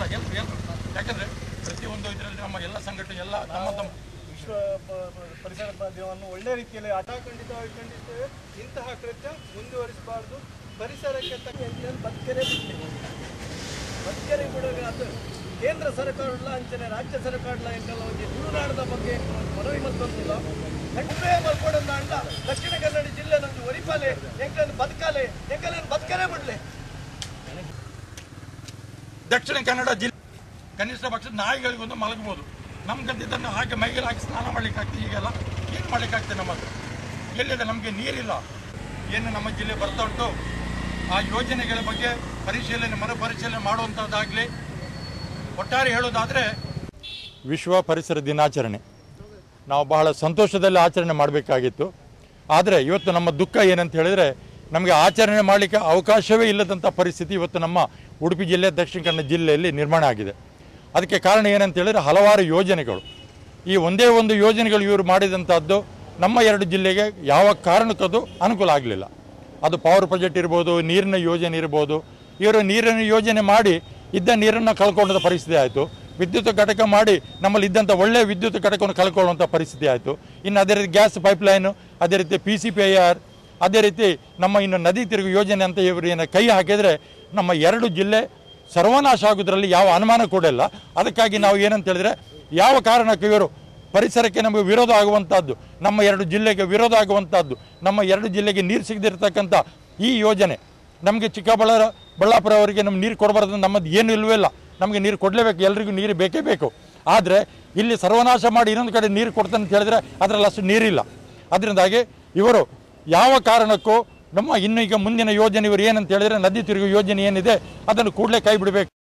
ಅಲ್ಲ ಎಲ್ಲರೂ ಎಲ್ಲರೂ ಯಾಕಂದ್ರೆ ಪ್ರತಿಯೊಂದು ಇದರಲ್ಲಿ ನಮ್ಮ ಎಲ್ಲ ಸಂಘಟನೆ ಎಲ್ಲ ತಮ್ಮ ತಮ್ಮ ವಿಶ್ವ ಪ- ಪ- ಪರಿಸರ ದಿನವನ್ನು ಒಳ್ಳೆ ರೀತಿಯಲ್ಲಿ ಆಟ ಖಂಡಿತವಾಗಿ ಖಂಡಿಸ್ತೇವೆ ಇಂತಹ ಕೃತ್ಯ ಮುಂದುವರಿಸಬಾರ್ದು ಪರಿಸರಕ್ಕೆ ತಕ್ಕ ಬದುಕರೆ ಬದುಕರೆ ಬಿಡುವಾಗ ಅದು ಕೇಂದ್ರ ಸರ್ಕಾರಲ್ಲ ಅಂಚನೆ ರಾಜ್ಯ ಸರ್ಕಾರಲ್ಲ ಎಂಕಲ್ಲ ಒಂದು ತುಳುನಾಡದ ಬಗ್ಗೆ ಮನವಿ ಮತ್ತೊಂದಿಲ್ಲ ಹೆಂಗೆ ಮಲ್ಕೊಡಂದ ಅಂಡ ದಕ್ಷಿಣ ಕನ್ನಡ ಜಿಲ್ಲೆ ನಮ್ದು ಒರಿಪಾಲೆ ಎಂಕನ್ನು ಬದುಕಾಲೆ ಎಂಕಲ್ಲನ್ನು ಬದುಕರೆ ಬಿಡ್ಲೆ ದಕ್ಷಿಣ ಕನ್ನಡ ಜಿಲ್ಲೆ ಕನಿಷ್ಠ ಪಕ್ಷ ನಾಯಿಗಳಿಗೊಂದು ಮಲಗಬಹುದು ನಮ್ಗಂತ ಇದನ್ನು ಹಾಕಿ ಮೈಗೆಲ್ಲ ಹಾಕಿ ಸ್ನಾನ ಮಾಡ್ಲಿಕ್ಕೆ ಆಗ್ತದೆ ಈಗೆಲ್ಲ ಏನು ಮಾಡ್ಲಿಕ್ಕೆ ಆಗ್ತದೆ ನಮ್ಮ ಹತ್ರ ಎಲ್ಲಿದೆ ನಮಗೆ ನೀರಿಲ್ಲ ಏನು ನಮ್ಮ ಜಿಲ್ಲೆ ಬರ್ತಾ ಉಂಟು ಆ ಯೋಜನೆಗಳ ಬಗ್ಗೆ ಪರಿಶೀಲನೆ ಮರುಪರಿಶೀಲನೆ ಮಾಡುವಂಥದ್ದಾಗಲಿ ಒಟ್ಟಾರೆ ಹೇಳೋದಾದರೆ ವಿಶ್ವ ಪರಿಸರ ದಿನಾಚರಣೆ ನಾವು ಬಹಳ ಸಂತೋಷದಲ್ಲಿ ಆಚರಣೆ ಮಾಡಬೇಕಾಗಿತ್ತು ಆದರೆ ಇವತ್ತು ನಮ್ಮ ದುಃಖ ಏನಂತ ಹೇಳಿದರೆ ನಮಗೆ ಆಚರಣೆ ಮಾಡಲಿಕ್ಕೆ ಅವಕಾಶವೇ ಇಲ್ಲದಂಥ ಪರಿಸ್ಥಿತಿ ಇವತ್ತು ನಮ್ಮ ಉಡುಪಿ ಜಿಲ್ಲೆ ದಕ್ಷಿಣ ಕನ್ನಡ ಜಿಲ್ಲೆಯಲ್ಲಿ ನಿರ್ಮಾಣ ಆಗಿದೆ ಅದಕ್ಕೆ ಕಾರಣ ಏನಂತ ಹೇಳಿದರೆ ಹಲವಾರು ಯೋಜನೆಗಳು ಈ ಒಂದೇ ಒಂದು ಯೋಜನೆಗಳು ಇವರು ಮಾಡಿದಂಥದ್ದು ನಮ್ಮ ಎರಡು ಜಿಲ್ಲೆಗೆ ಯಾವ ಕಾರಣಕ್ಕದು ಅನುಕೂಲ ಆಗಲಿಲ್ಲ ಅದು ಪವರ್ ಪ್ರಾಜೆಕ್ಟ್ ಇರ್ಬೋದು ನೀರಿನ ಯೋಜನೆ ಇರ್ಬೋದು ಇವರು ನೀರಿನ ಯೋಜನೆ ಮಾಡಿ ಇದ್ದ ನೀರನ್ನು ಕಳ್ಕೊಂಡ ಪರಿಸ್ಥಿತಿ ಆಯಿತು ವಿದ್ಯುತ್ ಘಟಕ ಮಾಡಿ ನಮ್ಮಲ್ಲಿ ಇದ್ದಂಥ ಒಳ್ಳೆಯ ವಿದ್ಯುತ್ ಘಟಕವನ್ನು ಕಳ್ಕೊಳ್ಳುವಂಥ ಪರಿಸ್ಥಿತಿ ಆಯಿತು ಇನ್ನು ಅದೇ ರೀತಿ ಗ್ಯಾಸ್ ಪೈಪ್ಲೈನು ಅದೇ ರೀತಿ P C P I R ಅದೇ ರೀತಿ ನಮ್ಮ ಇನ್ನು ನದಿ ತಿರುಗು ಯೋಜನೆ ಅಂತ ಇವರು ಏನು ಕೈ ಹಾಕಿದರೆ ನಮ್ಮ ಎರಡು ಜಿಲ್ಲೆ ಸರ್ವನಾಶ ಆಗೋದ್ರಲ್ಲಿ ಯಾವ ಅನುಮಾನ ಕೂಡ ಇಲ್ಲ ಅದಕ್ಕಾಗಿ ನಾವು ಏನಂತ ಹೇಳಿದ್ರೆ ಯಾವ ಕಾರಣಕ್ಕೆ ಇವರು ಪರಿಸರಕ್ಕೆ ನಮಗೆ ವಿರೋಧ ಆಗುವಂಥದ್ದು ನಮ್ಮ ಎರಡು ಜಿಲ್ಲೆಗೆ ವಿರೋಧ ಆಗುವಂಥದ್ದು ನಮ್ಮ ಎರಡು ಜಿಲ್ಲೆಗೆ ನೀರು ಸಿಗದಿರ್ತಕ್ಕಂಥ ಈ ಯೋಜನೆ ನಮಗೆ ಚಿಕ್ಕಬಳ್ಳಾರ ಬಳ್ಳಾಪುರ ಅವರಿಗೆ ನಮ್ಗೆ ನೀರು ಕೊಡಬಾರ್ದು ನಮ್ಮದು ಏನು ಇಲ್ಲವೇ ಇಲ್ಲ ನಮಗೆ ನೀರು ಕೊಡಲೇಬೇಕು ಎಲ್ರಿಗೂ ನೀರು ಬೇಕೇ ಬೇಕು ಆದರೆ ಇಲ್ಲಿ ಸರ್ವನಾಶ ಮಾಡಿ ಇನ್ನೊಂದು ಕಡೆ ನೀರು ಕೊಡ್ತಾನೆ ಅಂತ ಹೇಳಿದ್ರೆ ಅದರಲ್ಲಿ ಅಷ್ಟು ನೀರಿಲ್ಲ ಅದರಿಂದಾಗಿ ಇವರು ಯಾವ ಕಾರಣಕ್ಕೂ ನಮ್ಮ ಇನ್ನು ಈಗ ಮುಂದಿನ ಯೋಜನೆ ಇವರು ಏನಂತ ಹೇಳಿದ್ರೆ ನದಿ ತಿರುಗು ಯೋಜನೆ ಏನಿದೆ ಅದನ್ನು ಕೂಡಲೇ ಕೈ ಬಿಡಬೇಕು